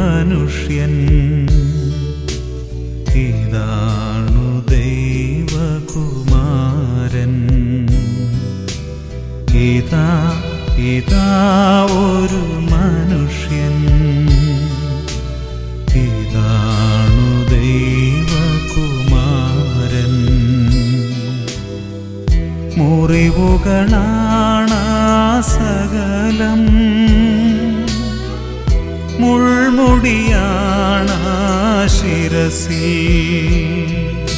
മനുഷ്യൻ ഇതാണു ദൈവകുമാരൻ ഇതാ ഇതാ ഒരു മനുഷ്യൻ ഇതാണു ദൈവകുമാരൻ മുറിവുകളാണ് സകലം മുൾമുടിയാണ് ശിരസിൽ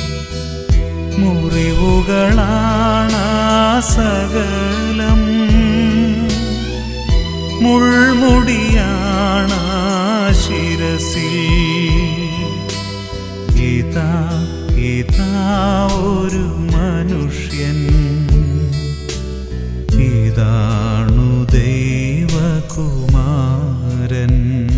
മുറിവുകളാണ് സകലം മുൾമുടിയാണ് ശിരസിൽ ഇതാ ഇതാ ഒരു മനുഷ്യൻ ഇതാണു ദൈവകുമാരൻ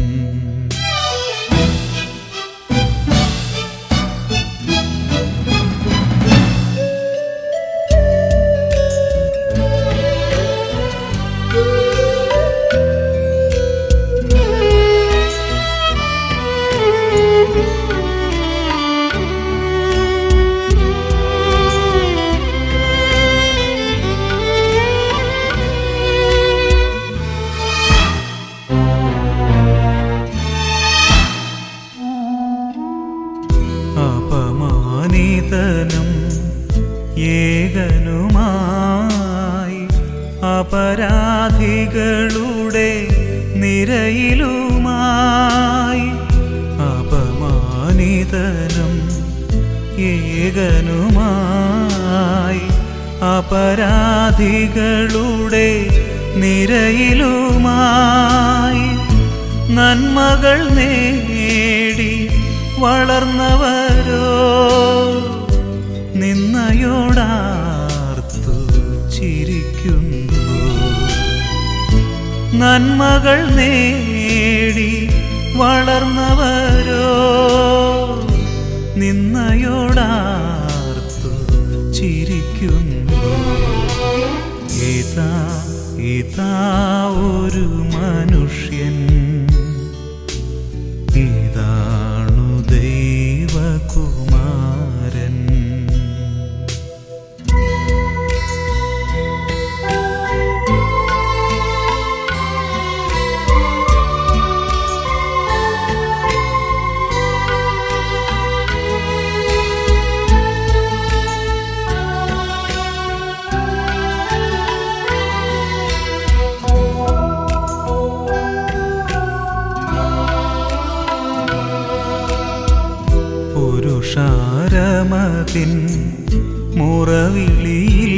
അപമാനിതനും ഏകനുമായി അപരാധികളുടെ നിരയിലുമായി അപമാനിതനും ഏകനുമായി അപരാധികളുടെ നിരയിലുമായി നന്മകൾ നേടി വളർന്നവരോ നിന്നയോടാർത്തു ചിരിക്കുന്നു നന്മകൾ നേടി വളർന്നവരോ നിന്നയോടാർത്തു ചിരിക്കുന്നു ഇതാ ഇതാ ഒരു മനുഷ്യൻ ഇതാണു ദൈവകുമാരൻ പുരുഷാരമതിൻ മുറവിളിയിൽ